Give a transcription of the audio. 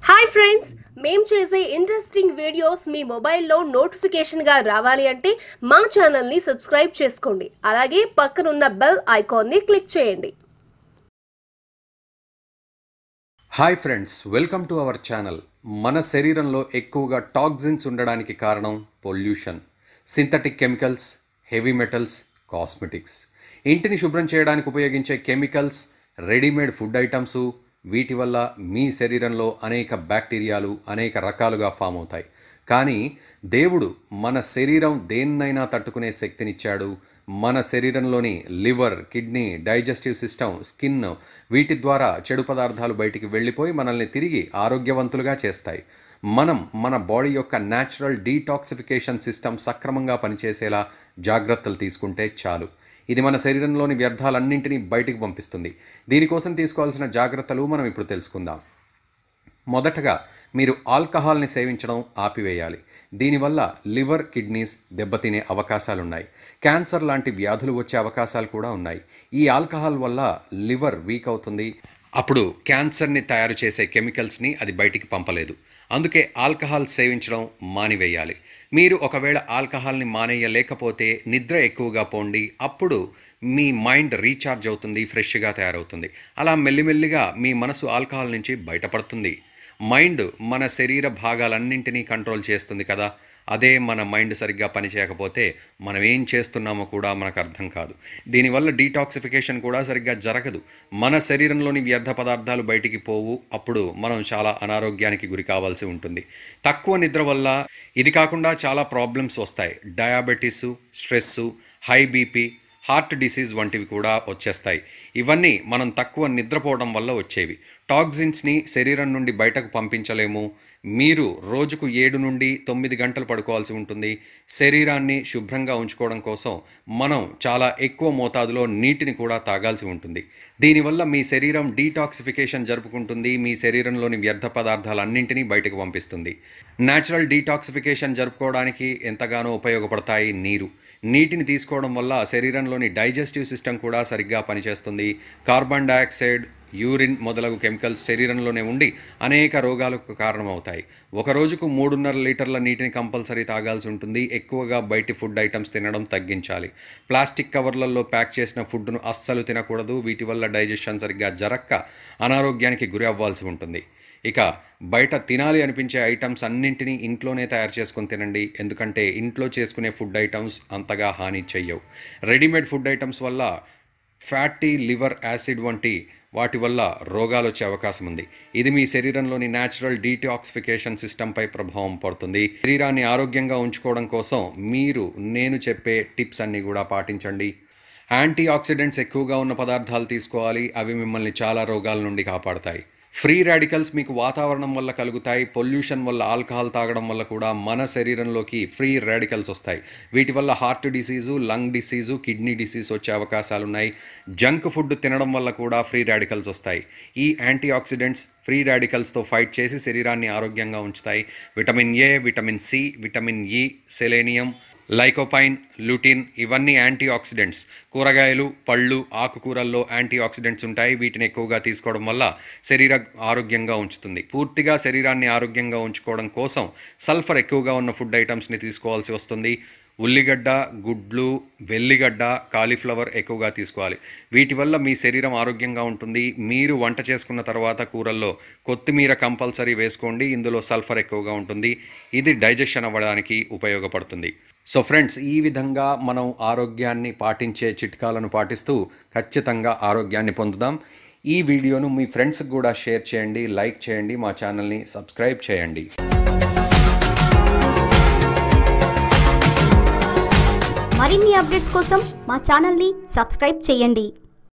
hi friends మేం చేసే interesting videos మీ మొబైల్లో నోటిఫికేషన్గా రావాలి అంటే మా ఛానల్ని సబ్స్క్రైబ్ చేసుకోండి అలాగే పక్కనున్న బెల్ ఐకాన్ని క్లిక్ చేయండి hi friends welcome to our channel మన శరీరంలో ఎక్కువగా టాక్సిన్స్ ఉండడానికి కారణం pollution synthetic chemicals heavy metals cosmetics ఇంటిని శుభ్రం చేయడానికి ఉపయోగించే కెమికల్స్ రెడీమేడ్ ఫుడ్ ఐటమ్స్ వీటి వల్ల మీ శరీరంలో అనేక బ్యాక్టీరియాలు అనేక రకాలుగా ఫామ్ అవుతాయి కానీ దేవుడు మన శరీరం దేన్నైనా తట్టుకునే శక్తినిచ్చాడు మన శరీరంలోని liver kidney digestive system skin వీటి ద్వారా చెడు పదార్థాలు బయటికి వెళ్ళిపోయి మనల్ని తిరిగి ఆరోగ్యవంతులుగా చేస్తాయి మనం మన బాడీ యొక్క న్యాచురల్ డీటాక్సిఫికేషన్ సిస్టమ్ సక్రమంగా పనిచేసేలా జాగ్రత్తలు తీసుకుంటే చాలు ఇది మన శరీరంలోని వ్యర్థాలన్నింటినీ బయటికి పంపిస్తుంది దీనికోసం తీసుకోవాల్సిన జాగ్రత్తలు మనం ఇప్పుడు తెలుసుకుందాం మొదటగా మీరు ఆల్కహాల్ని సేవించడం ఆపివేయాలి దీనివల్ల లివర్ కిడ్నీస్ దెబ్బతినే అవకాశాలున్నాయి క్యాన్సర్ లాంటి వ్యాధులు వచ్చే అవకాశాలు కూడా ఉన్నాయి ఈ ఆల్కహాల్ వల్ల లివర్ వీక్ అవుతుంది అప్పుడు క్యాన్సర్ని తయారు చేసే కెమికల్స్ని అది బయటికి పంపలేదు అందుకే ఆల్కహాల్ సేవించడం మానివేయాలి మీరు ఒకవేళ ఆల్కహాల్ని మానేయలేకపోతే నిద్ర ఎక్కువగా పోండి అప్పుడు మీ మైండ్ రీఛార్జ్ అవుతుంది ఫ్రెష్గా తయారవుతుంది అలా మెల్లిమెల్లిగా మీ మనసు ఆల్కహాల్ నుంచి బయటపడుతుంది మైండ్ మన శరీర భాగాలన్నింటినీ కంట్రోల్ చేస్తుంది కదా అదే మన మైండ్ సరిగ్గా పనిచేయకపోతే మనం ఏం చేస్తున్నామో కూడా మనకు అర్థం కాదు దీనివల్ల డీటాక్సిఫికేషన్ కూడా సరిగ్గా జరగదు మన శరీరంలోని వ్యర్థ పదార్థాలు బయటికి పోవు అప్పుడు మనం చాలా అనారోగ్యానికి గురి కావాల్సి ఉంటుంది తక్కువ నిద్ర వల్ల ఇది కాకుండా చాలా ప్రాబ్లమ్స్ వస్తాయి diabetes stress high BP heart disease వంటివి కూడా వచ్చేస్తాయి ఇవన్నీ మనం తక్కువ నిద్రపోవడం వల్ల వచ్చేవి టాక్సిన్స్ని శరీరం నుండి బయటకు పంపించలేము మీరు రోజుకు ఏడు నుండి తొమ్మిది గంటలు పడుకోవాల్సి ఉంటుంది శరీరాన్ని శుభ్రంగా ఉంచుకోవడం కోసం మనం చాలా ఎక్కువ మోతాదులో నీటిని కూడా తాగాల్సి ఉంటుంది దీనివల్ల మీ శరీరం డీటాక్సిఫికేషన్ జరుపుకుంటుంది మీ శరీరంలోని వ్యర్థ పదార్థాలన్నింటినీ బయటకు పంపిస్తుంది న్యాచురల్ డీటాక్సిఫికేషన్ జరుపుకోవడానికి ఎంతగానో ఉపయోగపడతాయి నీరు నీటిని తీసుకోవడం వల్ల శరీరంలోని డైజెస్టివ్ సిస్టమ్ కూడా సరిగ్గా పనిచేస్తుంది కార్బన్ డయాక్సైడ్ యూరిన్ మొదలగు కెమికల్స్ శరీరంలోనే ఉండి అనేక రోగాలకు కారణమవుతాయి ఒక రోజుకు మూడున్నర లీటర్ల నీటిని కంపల్సరీ తాగాల్సి ఉంటుంది ఎక్కువగా బయటి ఫుడ్ ఐటమ్స్ తినడం తగ్గించాలి ప్లాస్టిక్ కవర్లలో ప్యాక్ చేసిన ఫుడ్ను అస్సలు తినకూడదు వీటి వల్ల డైజెషన్ సరిగ్గా జరక్క అనారోగ్యానికి గురి అవ్వాల్సి ఉంటుంది ఇక బయట తినాలి అనిపించే ఐటమ్స్ అన్నింటినీ ఇంట్లోనే తయారు చేసుకొని తినండి ఎందుకంటే ఇంట్లో చేసుకునే ఫుడ్ ఐటమ్స్ అంతగా హాని చెయ్యవు రెడీమేడ్ ఫుడ్ ఐటమ్స్ వల్ల ఫ్యాటీ లివర్ యాసిడ్ వంటి వాటి వల్ల రోగాలు వచ్చే అవకాశం ఉంది ఇది మీ శరీరంలోని న్యాచురల్ డీటాక్సిఫికేషన్ సిస్టంపై ప్రభావం పడుతుంది శరీరాన్ని ఆరోగ్యంగా ఉంచుకోవడం కోసం మీరు నేను చెప్పే టిప్స్ అన్నీ కూడా పాటించండి యాంటీ ఆక్సిడెంట్స్ ఎక్కువగా ఉన్న పదార్థాలు తీసుకోవాలి అవి మిమ్మల్ని చాలా రోగాల నుండి కాపాడతాయి ఫ్రీ రాడికల్స్ మీకు వాతావరణం వల్ల కలుగుతాయి పొల్యూషన్ వల్ల ఆల్కహాల్ తాగడం వల్ల కూడా మన శరీరంలోకి ఫ్రీ రాడికల్స్ వస్తాయి వీటి వల్ల heart disease lung disease kidney disease వచ్చే అవకాశాలు ఉన్నాయి జంక్ ఫుడ్ తినడం వల్ల కూడా ఫ్రీ రాడికల్స్ వస్తాయి ఈ యాంటీ ఆక్సిడెంట్స్ ఫ్రీ రాడికల్స్తో ఫైట్ చేసి శరీరాన్ని ఆరోగ్యంగా ఉంచుతాయి vitamin A vitamin C vitamin E selenium lycopene lutein ఇవన్నీ యాంటీ ఆక్సిడెంట్స్ కూరగాయలు పళ్ళు ఆకుకూరల్లో యాంటీ ఆక్సిడెంట్స్ ఉంటాయి వీటిని ఎక్కువగా తీసుకోవడం వల్ల శరీర ఆరోగ్యంగా ఉంచుతుంది పూర్తిగా శరీరాన్ని ఆరోగ్యంగా ఉంచుకోవడం కోసం సల్ఫర్ ఎక్కువగా ఉన్న ఫుడ్ ఐటమ్స్ని తీసుకోవాల్సి వస్తుంది ఉల్లిగడ్డ గుడ్లు వెల్లిగడ్డ కాలీఫ్లవర్ ఎక్కువగా తీసుకోవాలి వీటి వల్ల మీ శరీరం ఆరోగ్యంగా ఉంటుంది మీరు వంట చేసుకున్న తర్వాత కూరల్లో కొత్తిమీర కంపల్సరీ వేసుకోండి ఇందులో సల్ఫర్ ఎక్కువగా ఉంటుంది ఇది డైజెషన్ అవ్వడానికి ఉపయోగపడుతుంది సో ఫ్రెండ్స్ ఈ విధంగా మనం ఆరోగ్యాన్ని పాటించే చిట్కాలను పాటిస్తూ ఖచ్చితంగా ఆరోగ్యాన్ని పొందుదాం ఈ వీడియోను మీ ఫ్రెండ్స్కి కూడా షేర్ చేయండి లైక్ చేయండి మా ఛానల్ని సబ్స్క్రైబ్ చేయండి మరిన్ని అప్డేట్స్ కోసం మా ఛానల్ని సబ్స్క్రైబ్ చేయండి